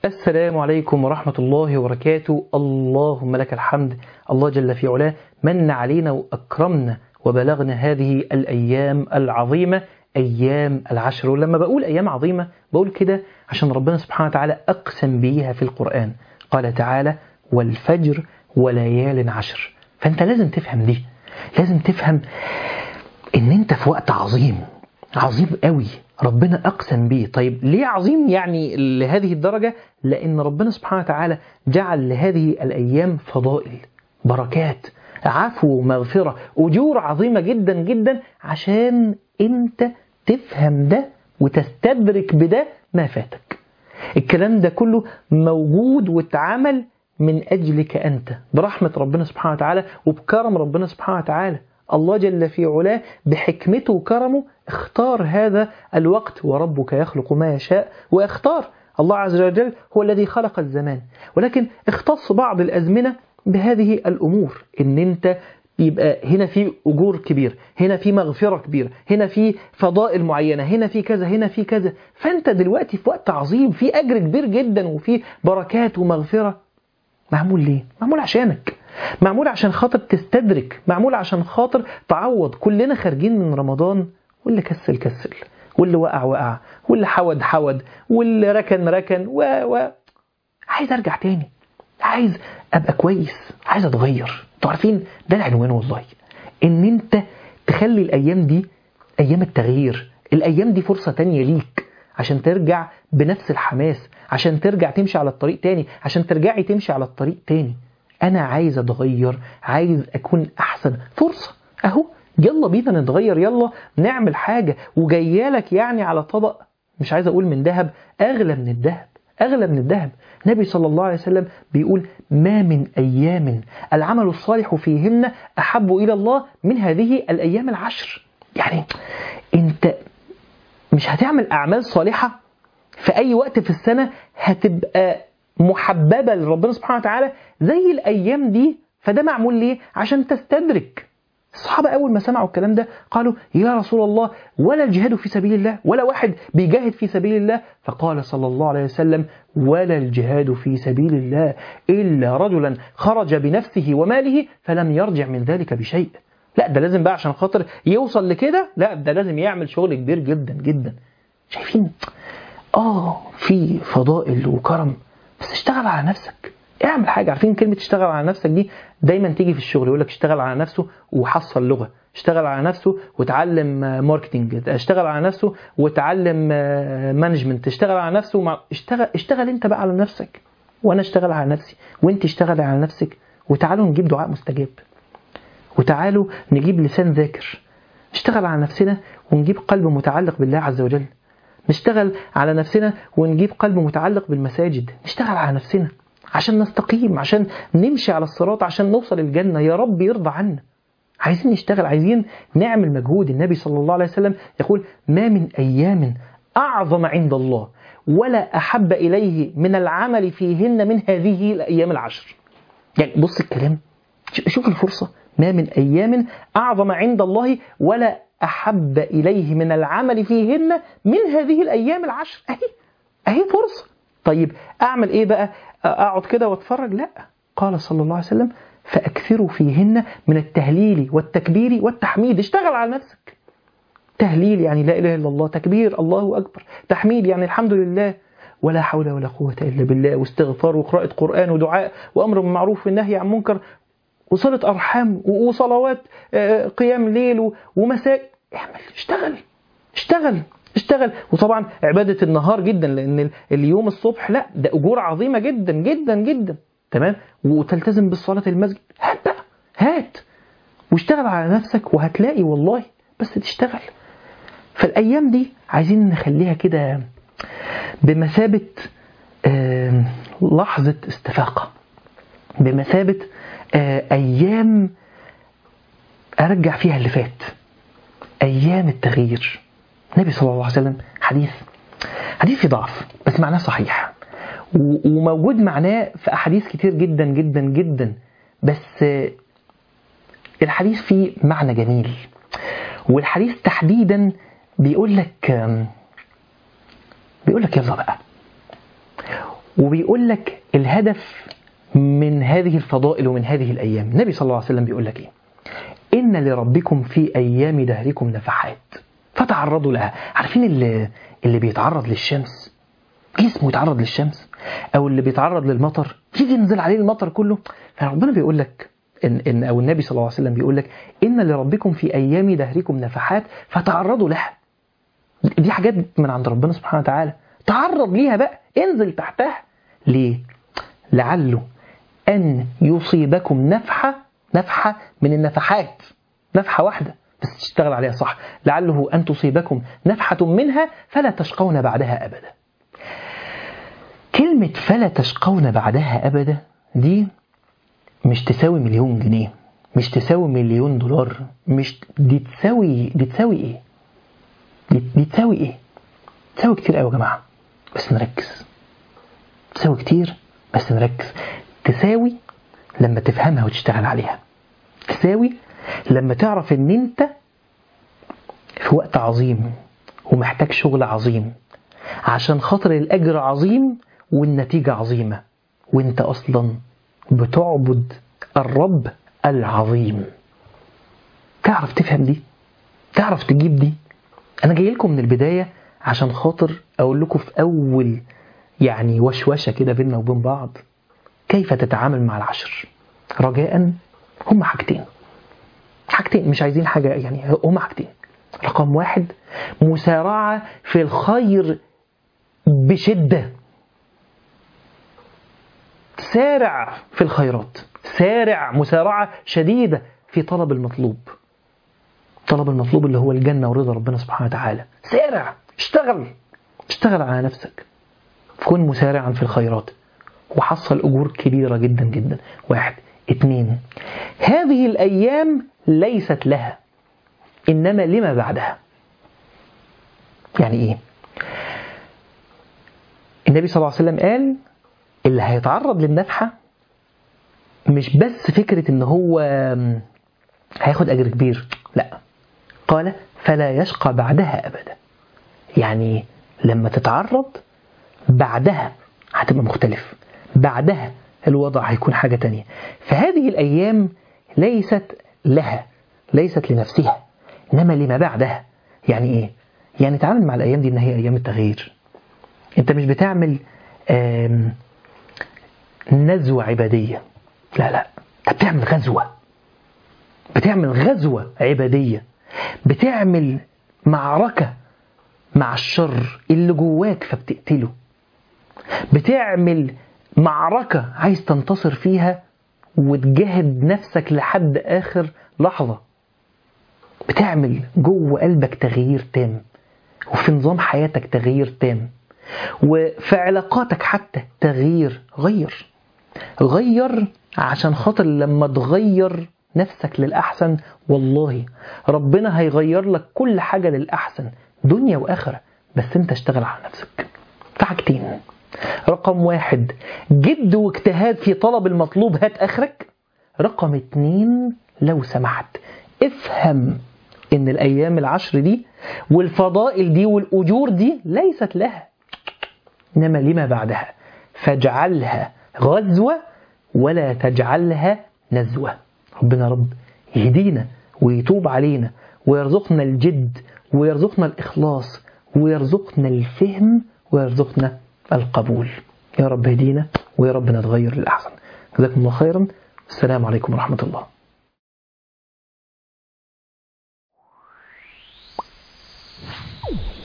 السلام عليكم ورحمة الله وبركاته اللهم لك الحمد الله جل في علاه من علينا وأكرمنا وبلغنا هذه الأيام العظيمة أيام العشر ولما بقول أيام عظيمة بقول كده عشان ربنا سبحانه وتعالى أقسم بيها في القرآن قال تعالى والفجر وليال عشر فأنت لازم تفهم دي لازم تفهم ان انت في وقت عظيم عظيم قوي ربنا اقسم بيه طيب ليه عظيم يعني لهذه الدرجه لان ربنا سبحانه وتعالى جعل لهذه الايام فضائل بركات عفو ومغفره اجور عظيمه جدا جدا عشان انت تفهم ده وتستدرك بده ما فاتك الكلام ده كله موجود واتعمل من اجلك انت برحمه ربنا سبحانه وتعالى وبكرم ربنا سبحانه وتعالى الله جل في علاه بحكمته وكرمه اختار هذا الوقت وربك يخلق ما يشاء واختار الله عز وجل هو الذي خلق الزمان ولكن اختص بعض الأزمنة بهذه الأمور إن أنت يبقى هنا في أجور كبير هنا في مغفرة كبيرة هنا في فضائل معينة هنا في كذا هنا في كذا فأنت دلوقتي في وقت عظيم في أجر كبير جدا وفي بركات ومغفرة معمول ليه؟ معمول عشانك معمول عشان خاطر تستدرك معمول عشان خاطر تعوض كلنا خارجين من رمضان واللي كسل كسل واللي وقع وقع واللي حود حود واللي ركن ركن و و عايز ارجع تاني عايز ابقى كويس عايز اتغير انتوا عارفين ده العنوان والله ان انت تخلي الايام دي ايام التغيير الايام دي فرصه تانية ليك عشان ترجع بنفس الحماس عشان ترجع تمشي على الطريق تاني عشان ترجعي تمشي على الطريق تاني انا عايز اتغير عايز اكون احسن فرصه اهو يلا بينا نتغير يلا نعمل حاجه وجايالك يعني على طبق مش عايز اقول من ذهب اغلى من الذهب اغلى من الذهب النبي صلى الله عليه وسلم بيقول ما من ايام العمل الصالح فيهن احب الى الله من هذه الايام العشر يعني انت مش هتعمل اعمال صالحه في اي وقت في السنه هتبقى محببه لربنا سبحانه وتعالى زي الايام دي فده معمول ليه عشان تستدرك الصحابة أول ما سمعوا الكلام ده قالوا يا رسول الله ولا الجهاد في سبيل الله ولا واحد بيجاهد في سبيل الله فقال صلى الله عليه وسلم ولا الجهاد في سبيل الله إلا رجلا خرج بنفسه وماله فلم يرجع من ذلك بشيء لا ده لازم بقى عشان خاطر يوصل لكده لا ده لازم يعمل شغل كبير جدا جدا شايفين اه في فضائل وكرم بس اشتغل على نفسك اعمل حاجه عارفين كلمه اشتغل على نفسك دي دايما تيجي في الشغل يقول لك اشتغل على نفسه وحصل لغه اشتغل على نفسه وتعلم ماركتنج اشتغل على نفسه وتعلم مانجمنت اشتغل على نفسه ومع... اشتغل اشتغل انت بقى على نفسك وانا اشتغل على نفسي وانت اشتغل على نفسك وتعالوا نجيب دعاء مستجاب وتعالوا نجيب لسان ذاكر نشتغل على نفسنا ونجيب قلب متعلق بالله عز وجل نشتغل على نفسنا ونجيب قلب متعلق بالمساجد نشتغل على نفسنا عشان نستقيم عشان نمشي على الصراط عشان نوصل الجنة يا رب يرضى عنا عايزين نشتغل عايزين نعمل مجهود النبي صلى الله عليه وسلم يقول ما من أيام أعظم عند الله ولا أحب إليه من العمل فيهن من هذه الأيام العشر يعني بص الكلام شوف الفرصة ما من أيام أعظم عند الله ولا أحب إليه من العمل فيهن من هذه الأيام العشر أهي أهي فرصة طيب أعمل إيه بقى أقعد كده وأتفرج لا قال صلى الله عليه وسلم فأكثروا فيهن من التهليل والتكبير والتحميد اشتغل على نفسك تهليل يعني لا إله إلا الله تكبير الله أكبر تحميد يعني الحمد لله ولا حول ولا قوة إلا بالله واستغفار وقراءة قرآن ودعاء وأمر بالمعروف والنهي عن منكر وصلة أرحام وصلوات قيام ليل ومساء اعمل اشتغل اشتغل اشتغل وطبعا عبادة النهار جدا لأن اليوم الصبح لا ده أجور عظيمة جدا جدا جدا تمام وتلتزم بالصلاة المسجد هات بقى هات واشتغل على نفسك وهتلاقي والله بس تشتغل فالأيام دي عايزين نخليها كده بمثابة لحظة استفاقة بمثابة أيام أرجع فيها اللي فات أيام التغيير النبي صلى الله عليه وسلم حديث حديث فيه ضعف بس معناه صحيح وموجود معناه في أحاديث كتير جدا جدا جدا بس الحديث فيه معنى جميل والحديث تحديدا بيقول لك بيقول لك يلا بقى وبيقول لك الهدف من هذه الفضائل ومن هذه الأيام النبي صلى الله عليه وسلم بيقول لك إيه إن لربكم في أيام دهركم نفحات فتعرضوا لها عارفين اللي, اللي بيتعرض للشمس جسمه يتعرض للشمس أو اللي بيتعرض للمطر يجي ينزل عليه المطر كله فربنا بيقول لك إن, إن أو النبي صلى الله عليه وسلم بيقول لك إن لربكم في أيام دهركم نفحات فتعرضوا لها دي حاجات من عند ربنا سبحانه وتعالى تعرض ليها بقى انزل تحتها ليه لعله أن يصيبكم نفحة نفحة من النفحات نفحة واحدة بس تشتغل عليها صح لعله أن تصيبكم نفحة منها فلا تشقون بعدها أبدا كلمة فلا تشقون بعدها أبدا دي مش تساوي مليون جنيه مش تساوي مليون دولار مش دي تساوي دي تساوي ايه دي, دي تساوي ايه تساوي كتير قوي يا جماعه بس نركز تساوي كتير بس نركز تساوي لما تفهمها وتشتغل عليها تساوي لما تعرف ان انت في وقت عظيم ومحتاج شغل عظيم عشان خاطر الاجر عظيم والنتيجه عظيمه وانت اصلا بتعبد الرب العظيم تعرف تفهم دي تعرف تجيب دي انا جاي لكم من البدايه عشان خاطر اقول لكم في اول يعني وشوشه كده بيننا وبين بعض كيف تتعامل مع العشر رجاء هم حاجتين حاجتين مش عايزين حاجه يعني هم حاجتين رقم واحد مسارعه في الخير بشده سارع في الخيرات سارع مسارعة شديدة في طلب المطلوب طلب المطلوب اللي هو الجنة ورضا ربنا سبحانه وتعالى سارع اشتغل اشتغل على نفسك كن مسارعا في الخيرات وحصل أجور كبيرة جدا جدا واحد اتنين هذه الأيام ليست لها إنما لما بعدها يعني إيه النبي صلى الله عليه وسلم قال اللي هيتعرض للنفحة مش بس فكرة ان هو هياخد اجر كبير لا قال فلا يشقى بعدها ابدا يعني لما تتعرض بعدها هتبقى مختلف بعدها الوضع هيكون حاجة تانية فهذه الأيام ليست لها ليست لنفسها إنما لما بعدها يعني إيه؟ يعني تعامل مع الأيام دي إن هي أيام التغيير أنت مش بتعمل نزوة عبادية لا لا انت بتعمل غزوة بتعمل غزوة عبادية بتعمل معركة مع الشر اللي جواك فبتقتله بتعمل معركة عايز تنتصر فيها وتجاهد نفسك لحد آخر لحظة بتعمل جوه قلبك تغيير تام وفي نظام حياتك تغيير تام وفي علاقاتك حتى تغيير غير غير عشان خاطر لما تغير نفسك للأحسن والله ربنا هيغير لك كل حاجة للأحسن دنيا وآخرة بس انت اشتغل على نفسك في حاجتين رقم واحد جد واجتهاد في طلب المطلوب هات آخرك رقم اتنين لو سمحت افهم ان الأيام العشر دي والفضائل دي والأجور دي ليست لها إنما لما بعدها فاجعلها غزوة ولا تجعلها نزوة ربنا رب يهدينا ويتوب علينا ويرزقنا الجد ويرزقنا الإخلاص ويرزقنا الفهم ويرزقنا القبول يا رب هدينا ويا رب نتغير للأحسن جزاكم الله خيرا السلام عليكم ورحمة الله